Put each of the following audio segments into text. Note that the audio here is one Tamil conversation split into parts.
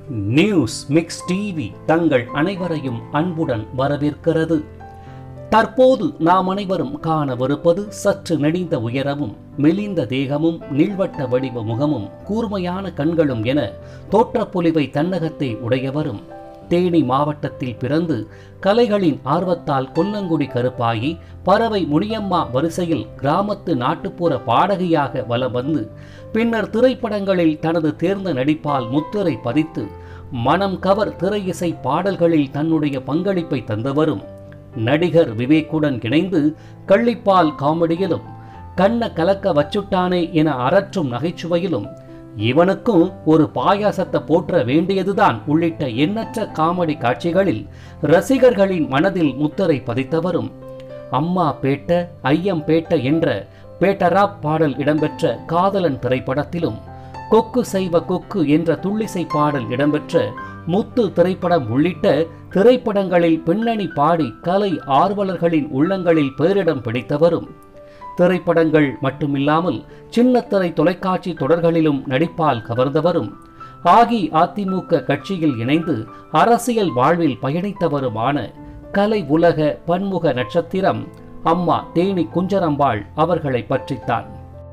நியூஸ் மிக்ஸ் டிவி தங்கள் அனைவரையும் அன்புடன் வரவேற்கிறது தற்போது நாம் அனைவரும் காணவிருப்பது சற்று நெடிந்த உயரமும் மெலிந்த தேகமும் நீள்வட்ட வடிவ முகமும் கூர்மையான கண்களும் என தோற்றப்பொலிவை தன்னகத்தை உடையவரும் தேனி மாவட்டத்தில் பிறந்து கலைகளின் ஆர்வத்தால் கொல்லங்குடி கருப்பாகி பறவை முனியம்மா வரிசையில் கிராமத்து நாட்டுப்புற பாடகியாக வலம் வந்து பின்னர் திரைப்படங்களில் தனது தேர்ந்த நடிப்பால் முத்திரை பதித்து மனம் கவர் திரை இசை பாடல்களில் தன்னுடைய பங்களிப்பை தந்தவரும் நடிகர் விவேக்குடன் இணைந்து கள்ளிப்பால் காமெடியிலும் கண்ண கலக்க வச்சுட்டானே என அரற்றும் நகைச்சுவையிலும் இவனுக்கும் ஒரு பாயாசத்தை போற்ற வேண்டியதுதான் உள்ளிட்ட எண்ணற்ற காமெடி காட்சிகளில் ரசிகர்களின் மனதில் முத்திரை பதித்தவரும் அம்மா பேட்ட ஐயம் பேட்ட என்ற பேட்டராப் பாடல் இடம்பெற்ற காதலன் திரைப்படத்திலும் கொக்கு செய்வ கொக்கு என்ற துள்ளிசை பாடல் இடம்பெற்ற முத்து திரைப்படம் உள்ளிட்ட திரைப்படங்களில் பின்னணி பாடி கலை ஆர்வலர்களின் உள்ளங்களில் பேரிடம் பிடித்தவரும் திரைப்படங்கள் மட்டுமில்லாமல் சின்னத்திரை தொலைக்காட்சி தொடர்களிலும் நடிப்பால் கவர்ந்தவரும் ஆகி அதிமுக கட்சியில் இணைந்து அரசியல் வாழ்வில் பயணித்தவருமான கலை உலக பன்முக நட்சத்திரம் அம்மா தேனி குஞ்சரம்பாள் அவர்களை பற்றித்தான்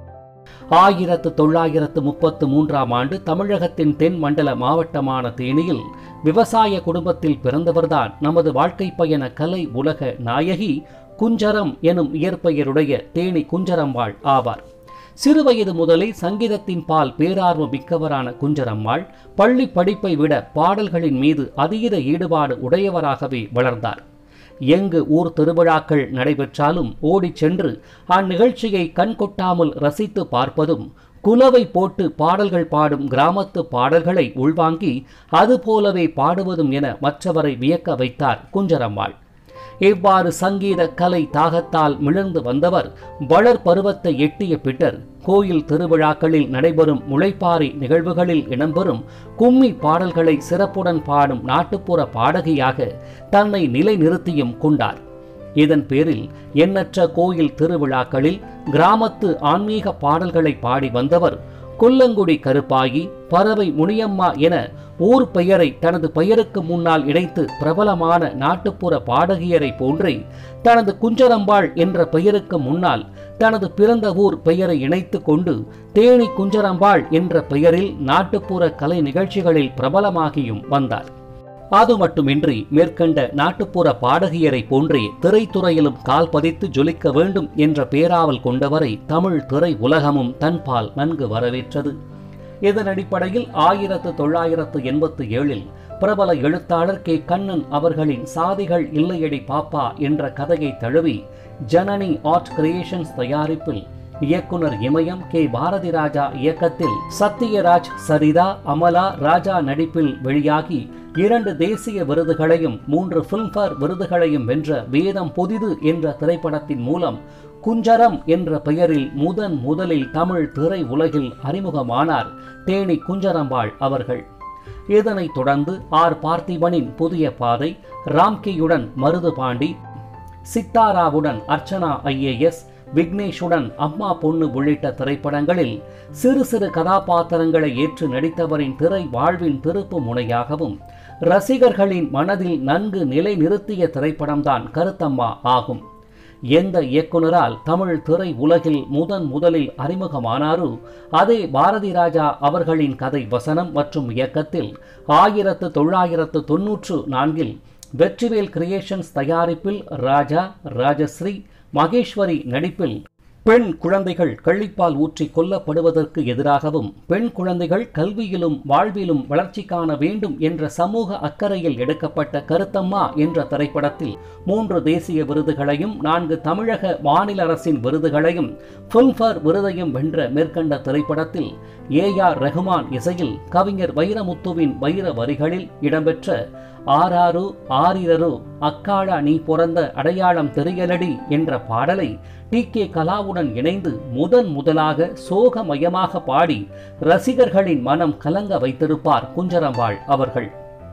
ஆயிரத்து தொள்ளாயிரத்து முப்பத்து மூன்றாம் ஆண்டு தமிழகத்தின் தென் மண்டல மாவட்டமான தேனியில் விவசாய குடும்பத்தில் பிறந்தவர்தான் நமது வாழ்க்கை பயண கலை உலக நாயகி குஞ்சரம் எனும் இயற்பெயருடைய தேனி குஞ்சரம்மாள் ஆவார் சிறுவயது முதலே சங்கீதத்தின் பால் பேரார்வம் மிக்கவரான குஞ்சரம்மாள் பள்ளி படிப்பை விட பாடல்களின் மீது அதீத ஈடுபாடு உடையவராகவே வளர்ந்தார் எங்கு ஊர் திருவிழாக்கள் நடைபெற்றாலும் ஓடிச் சென்று அந்நிகழ்ச்சியை கண்கொட்டாமல் ரசித்து பார்ப்பதும் குலவை போட்டு பாடல்கள் பாடும் கிராமத்து பாடல்களை உள்வாங்கி அதுபோலவே பாடுவதும் என மற்றவரை வியக்க வைத்தார் குஞ்சரம்மாள் இவ்வாறு சங்கீத கலை தாகத்தால் மிளர்ந்து வந்தவர் வளர் பருவத்தை எட்டிய பின்னர் கோயில் திருவிழாக்களில் நடைபெறும் முளைப்பாரி நிகழ்வுகளில் இடம்பெறும் கும்மி பாடல்களை சிறப்புடன் பாடும் நாட்டுப்புற பாடகியாக தன்னை நிலைநிறுத்தியும் கொண்டார் இதன் பேரில் எண்ணற்ற கோயில் திருவிழாக்களில் கிராமத்து ஆன்மீக பாடல்களை பாடி வந்தவர் கொல்லங்குடி கருப்பாகி பறவை முனியம்மா என ஊர் பெயரை தனது பெயருக்கு முன்னால் இணைத்து பிரபலமான நாட்டுப்புற பாடகியரை போன்றே தனது குஞ்சரம்பாள் என்ற பெயருக்கு முன்னால் தனது பிறந்த ஊர் பெயரை இணைத்து கொண்டு தேனி குஞ்சரம்பாள் என்ற பெயரில் நாட்டுப்புற கலை நிகழ்ச்சிகளில் பிரபலமாகியும் வந்தார் அது மட்டுமின்றி மேற்கண்ட நாட்டுப்புற பாடகியரை போன்றே திரைத்துறையிலும் கால் பதித்து ஜொலிக்க வேண்டும் என்ற பேராவல் கொண்டவரை தமிழ் திரை உலகமும் தன்பால் நன்கு வரவேற்றது இதன் அடிப்படையில் ஆயிரத்து தொள்ளாயிரத்து எண்பத்தி ஏழில் பிரபல எழுத்தாளர் கே கண்ணன் அவர்களின் சாதிகள் இல்லையடி பாப்பா என்ற கதையை தழுவி ஜனனி ஆர்ட் கிரியேஷன்ஸ் தயாரிப்பில் இயக்குனர் இமயம் கே பாரதி ராஜா இயக்கத்தில் சத்யராஜ் சரிதா அமலா ராஜா நடிப்பில் வெளியாகி இரண்டு தேசிய விருதுகளையும் மூன்று பிலிம்பேர் விருதுகளையும் வென்ற வேதம் புதிது என்ற திரைப்படத்தின் மூலம் குஞ்சரம் என்ற பெயரில் முதன் முதலில் தமிழ் திரை உலகில் அறிமுகமானார் தேனி குஞ்சரம்பாள் அவர்கள் இதனைத் தொடர்ந்து ஆர் பார்த்திபனின் புதிய பாதை ராம்கியுடன் மருது பாண்டி சித்தாராவுடன் அர்ச்சனா ஐஏஎஸ் விக்னேஷுடன் அம்மா பொண்ணு உள்ளிட்ட திரைப்படங்களில் சிறு சிறு கதாபாத்திரங்களை ஏற்று நடித்தவரின் திரை வாழ்வின் திருப்பு முனையாகவும் ரசிகர்களின் மனதில் நன்கு நிலை நிறுத்திய திரைப்படம்தான் கருத்தம்மா ஆகும் எந்த இயக்குனரால் தமிழ் திரை உலகில் முதன் முதலில் அறிமுகமானாரோ அதே பாரதி ராஜா அவர்களின் கதை வசனம் மற்றும் இயக்கத்தில் ஆயிரத்து தொள்ளாயிரத்து தொன்னூற்று நான்கில் வெற்றிவேல் கிரியேஷன்ஸ் தயாரிப்பில் ராஜா ராஜஸ்ரீ மகேஸ்வரி நடிப்பில் பெண் குழந்தைகள் கள்ளிப்பால் ஊற்றி கொல்லப்படுவதற்கு எதிராகவும் பெண் குழந்தைகள் கல்வியிலும் வாழ்விலும் வளர்ச்சி காண வேண்டும் என்ற சமூக அக்கறையில் எடுக்கப்பட்ட கருத்தம்மா என்ற திரைப்படத்தில் மூன்று தேசிய விருதுகளையும் நான்கு தமிழக மாநில அரசின் விருதுகளையும் பிலிம்பேர் விருதையும் வென்ற மேற்கண்ட திரைப்படத்தில் ஏ ஆர் ரஹ்மான் இசையில் கவிஞர் வைரமுத்துவின் வைர வரிகளில் இடம்பெற்ற ஆறாறு ஆரிரரு அக்காளா நீ பிறந்த அடையாளம் தெரியலடி என்ற பாடலை டி கே கலாவுடன் இணைந்து முதன் முதலாக சோகமயமாக பாடி ரசிகர்களின் மனம் கலங்க வைத்திருப்பார் குஞ்சரம்பாள் அவர்கள்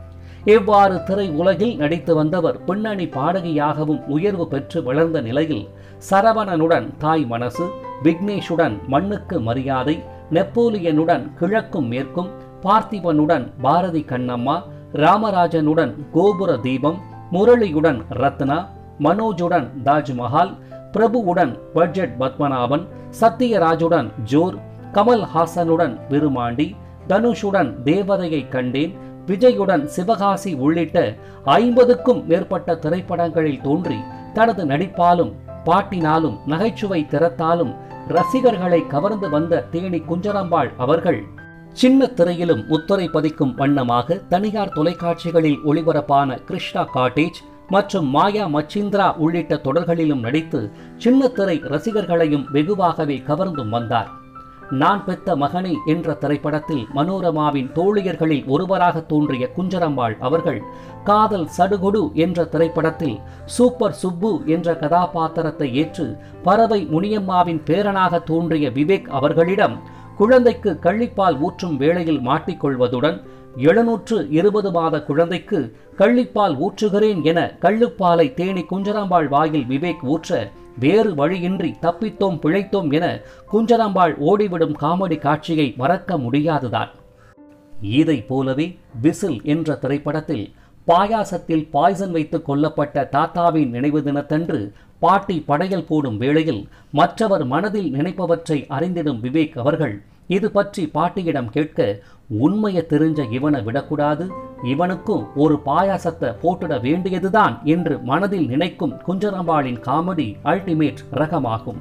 இவ்வாறு திரை உலகில் நடித்து வந்தவர் பின்னணி பாடகியாகவும் உயர்வு பெற்று வளர்ந்த நிலையில் சரவணனுடன் தாய் மனசு விக்னேஷுடன் மண்ணுக்கு மரியாதை நெப்போலியனுடன் கிழக்கும் மேற்கும் பார்த்திபனுடன் பாரதி கண்ணம்மா ராமராஜனுடன் கோபுர தீபம் முரளியுடன் ரத்னா மனோஜுடன் தாஜ்மஹால் பிரபுவுடன் பட்ஜெட் பத்மநாபன் சத்யராஜுடன் ஜோர் கமல் ஹாசனுடன் விருமாண்டி தனுஷுடன் தேவதையை கண்டேன் விஜயுடன் சிவகாசி உள்ளிட்ட ஐம்பதுக்கும் மேற்பட்ட திரைப்படங்களில் தோன்றி தனது நடிப்பாலும் பாட்டினாலும் நகைச்சுவை திறத்தாலும் ரசிகர்களை கவர்ந்து வந்த தேனி குஞ்சரம்பாள் அவர்கள் சின்ன திரையிலும் முத்திரை பதிக்கும் வண்ணமாக தனியார் தொலைக்காட்சிகளில் ஒளிபரப்பான கிருஷ்ணா காட்டேஜ் மற்றும் மாயா மச்சிந்திரா உள்ளிட்ட தொடர்களிலும் நடித்து சின்ன திரை ரசிகர்களையும் வெகுவாகவே கவர்ந்தும் வந்தார் நான் பெத்த மகனே என்ற திரைப்படத்தில் மனோரமாவின் தோழியர்களில் ஒருவராக தோன்றிய குஞ்சரம்பாள் அவர்கள் காதல் சடுகுடு என்ற திரைப்படத்தில் சூப்பர் சுப்பு என்ற கதாபாத்திரத்தை ஏற்று பறவை முனியம்மாவின் பேரனாக தோன்றிய விவேக் அவர்களிடம் குழந்தைக்கு கள்ளிப்பால் ஊற்றும் வேளையில் மாட்டிக்கொள்வதுடன் எழுநூற்று இருபது மாத குழந்தைக்கு கள்ளிப்பால் ஊற்றுகிறேன் என கள்ளுப்பாலை தேனி குஞ்சராம்பாள் வாயில் விவேக் ஊற்ற வேறு வழியின்றி தப்பித்தோம் பிழைத்தோம் என குஞ்சராம்பாள் ஓடிவிடும் காமெடி காட்சியை மறக்க முடியாதுதான் இதை போலவே விசில் என்ற திரைப்படத்தில் பாயாசத்தில் பாய்சன் வைத்து கொல்லப்பட்ட தாத்தாவின் நினைவு தினத்தன்று பாட்டி படையல் போடும் வேளையில் மற்றவர் மனதில் நினைப்பவற்றை அறிந்திடும் விவேக் அவர்கள் இது பற்றி பாட்டியிடம் கேட்க உண்மையை தெரிஞ்ச இவனை விடக்கூடாது இவனுக்கும் ஒரு பாயாசத்தை போட்டுட வேண்டியதுதான் என்று மனதில் நினைக்கும் குஞ்சரம்பாளின் காமெடி அல்டிமேட் ரகமாகும்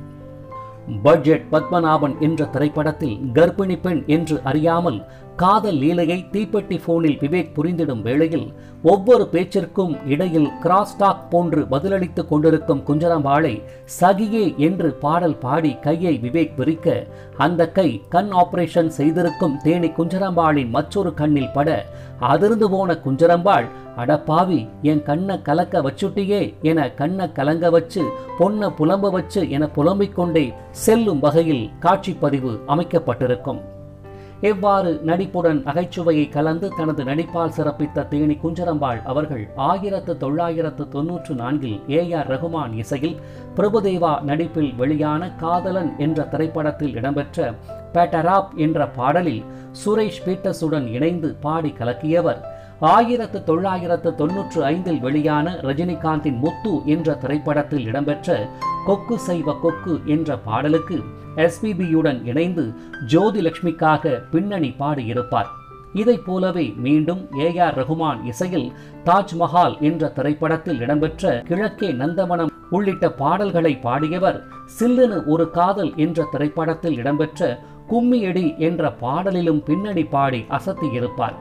பட்ஜெட் பத்மநாபன் என்ற திரைப்படத்தில் கர்ப்பிணி பெண் என்று அறியாமல் காதல் லீலையை தீப்பெட்டி போனில் விவேக் புரிந்திடும் வேளையில் ஒவ்வொரு பேச்சிற்கும் இடையில் கிராஸ் டாக் போன்று பதிலளித்துக் கொண்டிருக்கும் குஞ்சரம்பாளை சகியே என்று பாடல் பாடி கையை விவேக் விரிக்க அந்த கை கண் ஆபரேஷன் செய்திருக்கும் தேனி குஞ்சரம்பாளின் மற்றொரு கண்ணில் பட அதிர்ந்து போன குஞ்சரம்பாள் அடப்பாவி என் கண்ணை கலக்க வச்சுட்டியே என கண்ணை கலங்க வச்சு பொண்ணை புலம்ப வச்சு என புலம்பிக் கொண்டே செல்லும் வகையில் காட்சிப்பதிவு அமைக்கப்பட்டிருக்கும் எவ்வாறு நடிப்புடன் நகைச்சுவையை கலந்து தனது நடிப்பால் சிறப்பித்த தேனி குஞ்சரம்பாள் அவர்கள் ஆயிரத்து தொள்ளாயிரத்து தொன்னூற்று நான்கில் ஏ ஆர் ரகுமான் இசையில் பிரபுதேவா நடிப்பில் வெளியான காதலன் என்ற திரைப்படத்தில் இடம்பெற்ற பேட்டராப் என்ற பாடலில் சுரேஷ் பீட்டஸுடன் இணைந்து பாடி கலக்கியவர் ஆயிரத்து தொள்ளாயிரத்து தொன்னூற்று ஐந்தில் வெளியான ரஜினிகாந்தின் முத்து என்ற திரைப்படத்தில் இடம்பெற்ற கொக்கு செய்வ கொக்கு என்ற பாடலுக்கு எஸ்பிபியுடன் இணைந்து ஜோதி லட்சுமிக்காக பின்னணி பாடியிருப்பார் இதைப் போலவே மீண்டும் ஏ ஆர் ரகுமான் இசையில் தாஜ்மஹால் என்ற திரைப்படத்தில் இடம்பெற்ற கிழக்கே நந்தவனம் உள்ளிட்ட பாடல்களை பாடியவர் சில்லுனு ஒரு காதல் என்ற திரைப்படத்தில் இடம்பெற்ற கும்மியடி என்ற பாடலிலும் பின்னணி பாடி அசத்தியிருப்பார்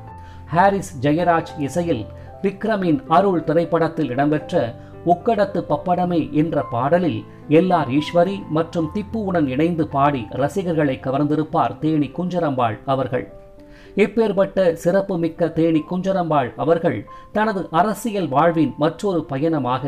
ஹாரிஸ் ஜெயராஜ் இசையில் விக்ரமின் அருள் திரைப்படத்தில் இடம்பெற்ற உக்கடத்து பப்படமே என்ற பாடலில் எல் ஆர் ஈஸ்வரி மற்றும் திப்புவுடன் இணைந்து பாடி ரசிகர்களை கவர்ந்திருப்பார் தேனி குஞ்சரம்பாள் அவர்கள் இப்பேற்பட்ட சிறப்புமிக்க தேனி குஞ்சரம்பாள் அவர்கள் தனது அரசியல் வாழ்வின் மற்றொரு பயணமாக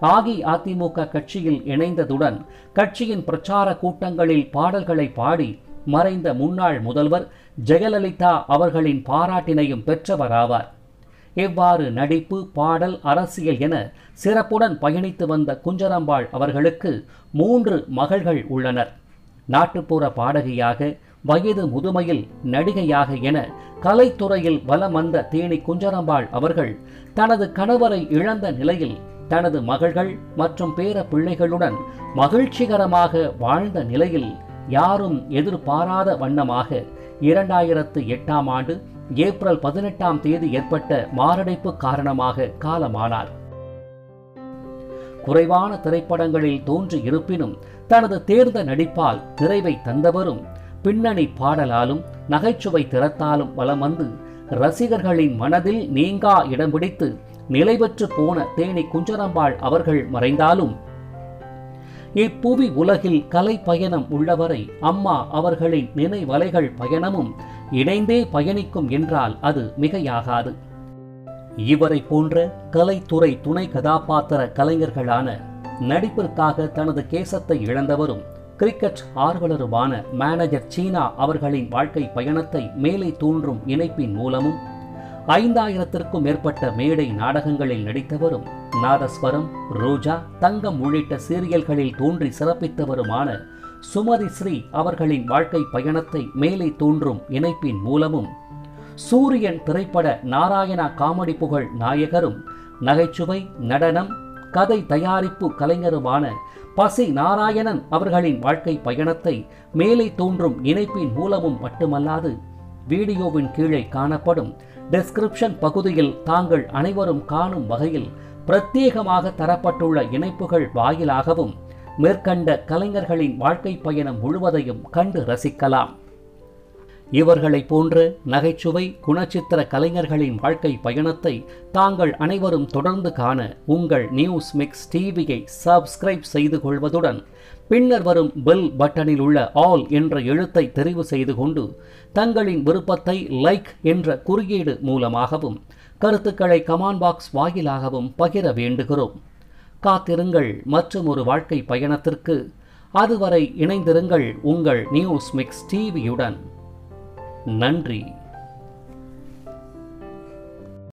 அஇஅதிமுக கட்சியில் இணைந்ததுடன் கட்சியின் பிரச்சார கூட்டங்களில் பாடல்களை பாடி மறைந்த முன்னாள் முதல்வர் ஜெயலலிதா அவர்களின் பாராட்டினையும் பெற்றவராவார் எவ்வாறு நடிப்பு பாடல் அரசியல் என சிறப்புடன் பயணித்து வந்த குஞ்சரம்பாள் அவர்களுக்கு மூன்று மகள்கள் உள்ளனர் நாட்டுப்புற பாடகியாக வயது முதுமையில் நடிகையாக என கலைத்துறையில் வலம் வந்த தேனி குஞ்சரம்பாள் அவர்கள் தனது கணவரை இழந்த நிலையில் தனது மகள்கள் மற்றும் பேர பிள்ளைகளுடன் மகிழ்ச்சிகரமாக வாழ்ந்த நிலையில் யாரும் எதிர்பாராத வண்ணமாக இரண்டாயிரத்து எட்டாம் ஆண்டு ஏப்ரல் பதினெட்டாம் தேதி ஏற்பட்ட மாரடைப்பு காரணமாக காலமானார் குறைவான திரைப்படங்களில் தோன்றி இருப்பினும் தனது தேர்ந்த நடிப்பால் நிறைவை தந்தவரும் பின்னணி பாடலாலும் நகைச்சுவை திறத்தாலும் வலம் வந்து ரசிகர்களின் மனதில் நீங்கா இடம் பிடித்து நிலை பெற்று போன தேனி குஞ்சரம்பாள் அவர்கள் மறைந்தாலும் இப்புவி உலகில் கலை பயணம் உள்ளவரை அம்மா அவர்களின் நினைவலைகள் பயணமும் இணைந்தே பயணிக்கும் என்றால் அது மிகையாகாது இவரை போன்ற கலைத்துறை துணை கதாபாத்திர கலைஞர்களான நடிப்பிற்காக தனது கேசத்தை இழந்தவரும் கிரிக்கெட் ஆர்வலருமான மேனேஜர் சீனா அவர்களின் வாழ்க்கை பயணத்தை மேலே தோன்றும் இணைப்பின் மூலமும் ஐந்தாயிரத்திற்கும் மேற்பட்ட மேடை நாடகங்களில் நடித்தவரும் நாதஸ்வரம் ரோஜா தங்கம் உள்ளிட்ட சீரியல்களில் தோன்றி சிறப்பித்தவருமான சுமதி ஸ்ரீ அவர்களின் வாழ்க்கை பயணத்தை மேலே தோன்றும் இணைப்பின் மூலமும் சூரியன் திரைப்பட நாராயணா காமெடி புகழ் நாயகரும் நகைச்சுவை நடனம் கதை தயாரிப்பு கலைஞருமான பசி நாராயணன் அவர்களின் வாழ்க்கை பயணத்தை மேலே தோன்றும் இணைப்பின் மூலமும் மட்டுமல்லாது வீடியோவின் கீழே காணப்படும் டெஸ்கிரிப்ஷன் பகுதியில் தாங்கள் அனைவரும் காணும் வகையில் பிரத்யேகமாக தரப்பட்டுள்ள இணைப்புகள் வாயிலாகவும் மேற்கண்ட கலைஞர்களின் வாழ்க்கை பயணம் முழுவதையும் கண்டு ரசிக்கலாம் இவர்களைப் போன்ற நகைச்சுவை குணச்சித்திர கலைஞர்களின் வாழ்க்கை பயணத்தை தாங்கள் அனைவரும் தொடர்ந்து காண உங்கள் நியூஸ் மிக்ஸ் டிவியை சப்ஸ்கிரைப் செய்து கொள்வதுடன் பின்னர் வரும் பெல் பட்டனில் உள்ள ஆல் என்ற எழுத்தை தெரிவு செய்து கொண்டு தங்களின் விருப்பத்தை லைக் என்ற குறியீடு மூலமாகவும் கருத்துக்களை கமாண்ட் பாக்ஸ் வாயிலாகவும் பகிர வேண்டுகிறோம் காத்திருங்கள் மற்றும் ஒரு வாழ்க்கை பயணத்திற்கு அதுவரை இணைந்திருங்கள் உங்கள் நியூஸ் மிக்ஸ் டிவியுடன் நன்றி